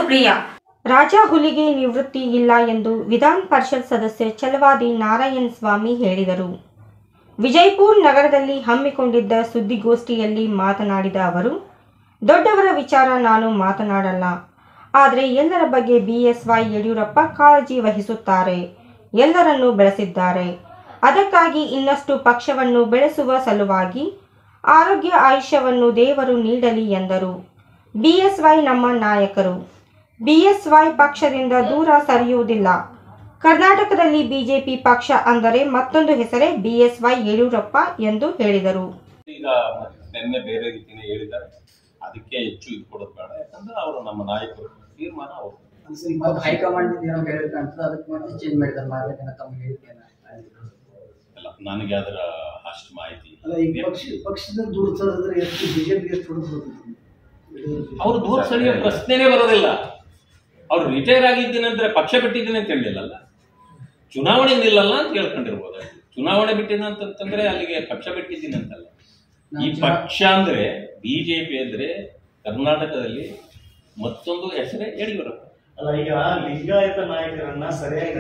ಸುಪ್ರಿಯಾ ರಾಜ ಹುಲಿಗೆ ನಿವೃತ್ತಿ ಇಲ್ಲ ಎಂದು ವಿಧಾನ ಪರಿಷತ್ ಸದಸ್ಯ ಛಲವಾದಿ ನಾರಾಯಣ್ ಸ್ವಾಮಿ ಹೇಳಿದರು ವಿಜಯಪುರ ನಗರದಲ್ಲಿ ಹಮ್ಮಿಕೊಂಡಿದ್ದ ಸುದ್ದಿಗೋಷ್ಠಿಯಲ್ಲಿ ಮಾತನಾಡಿದ ಅವರು ದೊಡ್ಡವರ ವಿಚಾರ ನಾನು ಮಾತನಾಡಲ್ಲ ಆದರೆ ಎಲ್ಲರ ಬಗ್ಗೆ ಬಿಎಸ್ವೈ ಯಡಿಯೂರಪ್ಪ ಕಾಳಜಿ ವಹಿಸುತ್ತಾರೆ ಎಲ್ಲರನ್ನೂ ಬೆಳೆಸಿದ್ದಾರೆ ಅದಕ್ಕಾಗಿ ಇನ್ನಷ್ಟು ಪಕ್ಷವನ್ನು ಬೆಳೆಸುವ ಸಲುವಾಗಿ ಆರೋಗ್ಯ ಆಯುಷ್ಯವನ್ನು ದೇವರು ನೀಡಲಿ ಎಂದರು ಬಿಎಸ್ವೈ ನಮ್ಮ ನಾಯಕರು ಬಿಎಸ್ವೈ ಪಕ್ಷದಿಂದ ದೂರ ಸರಿಯುವುದಿಲ್ಲ ಕರ್ನಾಟಕದಲ್ಲಿ ಬಿಜೆಪಿ ಪಕ್ಷ ಅಂದರೆ ಮತ್ತೊಂದು ಹೆಸರೇ ಬಿಎಸ್ವೈ ಯಡಿಯೂರಪ್ಪ ಎಂದು ಹೇಳಿದರು ಈಗ ನಿನ್ನೆ ಬೇರೆ ರೀತಿನೇ ಹೇಳಿದ್ದಾರೆ ಅದಕ್ಕೆ ಹೆಚ್ಚು ಇದು ಕೊಡೋದು ಬೇಡ ಯಾಕಂದ್ರೆ ಅವರು ನಮ್ಮ ನಾಯಕರು ತೀರ್ಮಾನ ಅವರು ಮತ್ತೆ ಹೈಕಮಾಂಡ್ ಏನೋ ಹೇಳಿದ್ರೆ ಅಂತ ಅದಕ್ಕೆ ಮತ್ತೆ ಚೇಂಜ್ ಮಾಡಿದ್ದಾರೆ ಮಾರನೇ ದಿನ ತಮ್ಮ ಹೇಳಿಕೆನ ಅಲ್ಲ ನನಗೆ ಅದರ ಅಷ್ಟು ಮಾಹಿತಿ ಅಲ್ಲ ಈ ಪಕ್ಷ ಪಕ್ಷದಿಂದ ದೂರ ಸರಿದ್ರೆ ಎಷ್ಟು ಬಿಜೆಪಿಗೆ ಎಷ್ಟು ಹೊಡೆದು ಅವ್ರು ದೂರ ಸರಿಯೋ ಪ್ರಶ್ನೆನೇ ಬರೋದಿಲ್ಲ ಅವ್ರು ರಿಟೈರ್ ಆಗಿದ್ದೀನಿ ಅಂದ್ರೆ ಪಕ್ಷ ಬಿಟ್ಟಿದ್ದೀನಿ ಅಂತ ಹೇಳಿಲ್ಲಲ್ಲ ಚುನಾವಣೆ ನಿಲ್ಲಲ್ಲ ಅಂತ ಹೇಳ್ಕೊಂಡಿರ್ಬೋದು ಚುನಾವಣೆ ಬಿಟ್ಟಿದ್ದೀನಿ ಅಂತಂದ್ರೆ ಅಲ್ಲಿಗೆ ಪಕ್ಷ ಬಿಟ್ಟಿದ್ದೀನಿ ಅಂತಲ್ಲ ಈ ಪಕ್ಷ ಅಂದ್ರೆ ಬಿಜೆಪಿ ಅಂದ್ರೆ ಕರ್ನಾಟಕದಲ್ಲಿ ಮತ್ತೊಂದು ಹೆಸರೇ ಯಡಿಯೂರಪ್ಪ ಅಲ್ಲ ಈಗ ಲಿಂಗಾಯತ ನಾಯಕರನ್ನ ಸರಿಯಾಗಿ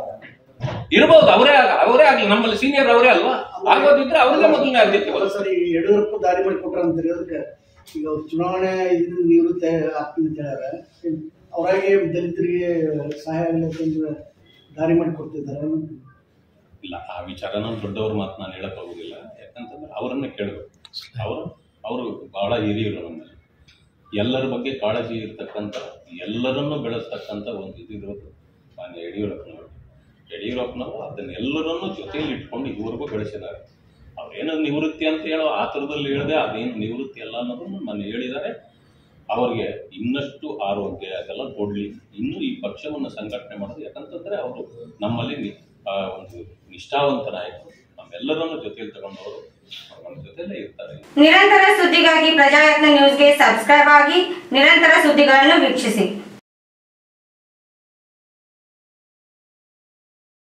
ಇರಬಹುದು ಅವರೇ ಆಗ- ಅವರೇ ಆಗ್ಲಿ ನಮ್ಮಲ್ಲಿ ಸೀನಿಯರ್ ಅವರೇ ಅಲ್ವಾ ಆಗೋದಿದ್ರೆ ಅವ್ರಿಗೆ ಮೊದಲನೇ ಆದ್ಯತೆ ಅಲ್ಲ ಬರುತ್ತೆ. ಸರ್ ಈ ಯಡಿಯೂರಪ್ಪ ದಾರಿ ಮಾಡಿ ಕೊಟ್ರ ಅಂತಾರೆ ಅದಕ್ಕೆ ಈಗ ಅವ್ರು ಚುನಾವಣೆ ಇದರಿಂದ ನಿವೃತ್ತಿ ಆಗ್ತೀನಿ ಅಂತ ಹೇಳ್ಯಾರ ಅವರಾಗೆ ದಲಿತರಿಗೆ ಸಹಾಯ ಆಗಲಿ ಅಂತಂದ್ರೆ ದಾರಿ ಮಾಡಿ ಕೊಡ್ತಿದ್ದಾರೆ ಇಲ್ಲ ಆ ವಿಚಾರನ ದೊಡ್ಡವ್ರ ಮಾತು ನಾನು ಹೇಳಕ್ ಹೋಗುದಿಲ್ಲ ಯಾಕಂತಂದ್ರೆ ಅವರನ್ನ ಕೇಳಬೇಕು ಅವರು ಅವರು ಬಹಳ ಹಿರಿಯರು ನಮ್ಮಲ್ಲಿ ಎಲ್ಲರ ಬಗ್ಗೆ ಕಾಳಜಿ ಇರ್ತಕ್ಕಂಥ ಎಲ್ಲರನ್ನೂ ಬೆಳೆಸ್ತಕ್ಕಂಥ ಒಂದು ಇದು ಇರೋದು ಮಾನ್ಯ ಯಡಿಯೂರಪ್ಪನವರು ಯಡಿಯೂರಪ್ಪನವರು ಅದನ್ನೆಲ್ಲರನ್ನೂ ಜೊತೆಯಲ್ಲಿ ಇಟ್ಕೊಂಡು ಇದುವರೆಗೂ ಬೆಳೆಸಿದ್ದಾರೆ ಅವ್ರೇನೋ ನಿವೃತ್ತಿ ಅಂತ ಹೇಳೋ ಆ ಥರದಲ್ಲಿ ಹೇಳಿದೆ ಅದೇನು ನಿವೃತ್ತಿ ಅಲ್ಲ ಅನ್ನೋದನ್ನು ನಾನು ಹೇಳಿದ್ದಾರೆ ಅವರಿಗೆ ಇನ್ನಷ್ಟು ಆರೋಗ್ಯ ಅದೆಲ್ಲ ಕೊಡ್ಲಿ ಇನ್ನೂ ಈ ಪಕ್ಷವನ್ನು ಸಂಘಟನೆ ಮಾಡೋದು ಯಾಕಂತಂದ್ರೆ ಅವರು ನಮ್ಮಲ್ಲಿ ನಿ- ಆ ಒಂದು ನಿಷ್ಠಾವಂತ ನಾಯಕರು ನಮ್ಮೆಲ್ಲರನ್ನು ಜೊತೆಯಲ್ಲಿ ತಗೊಂಡವರು ಅವ್ರು ನಮ್ಮ ಜೊತೆಯಲ್ಲೇ ಇರ್ತಾರೆ ನಿರಂತರ ಸುದ್ದಿಗಾಗಿ ಪ್ರಜಾಯತ್ನ ನ್ಯೂಸ್ಗೆ ಸಬ್ಸ್ಕ್ರೈಬ್ ಆಗಿ ನಿರಂತರ ಸುದ್ದಿಗಳನ್ನು ವೀಕ್ಷಿಸಿ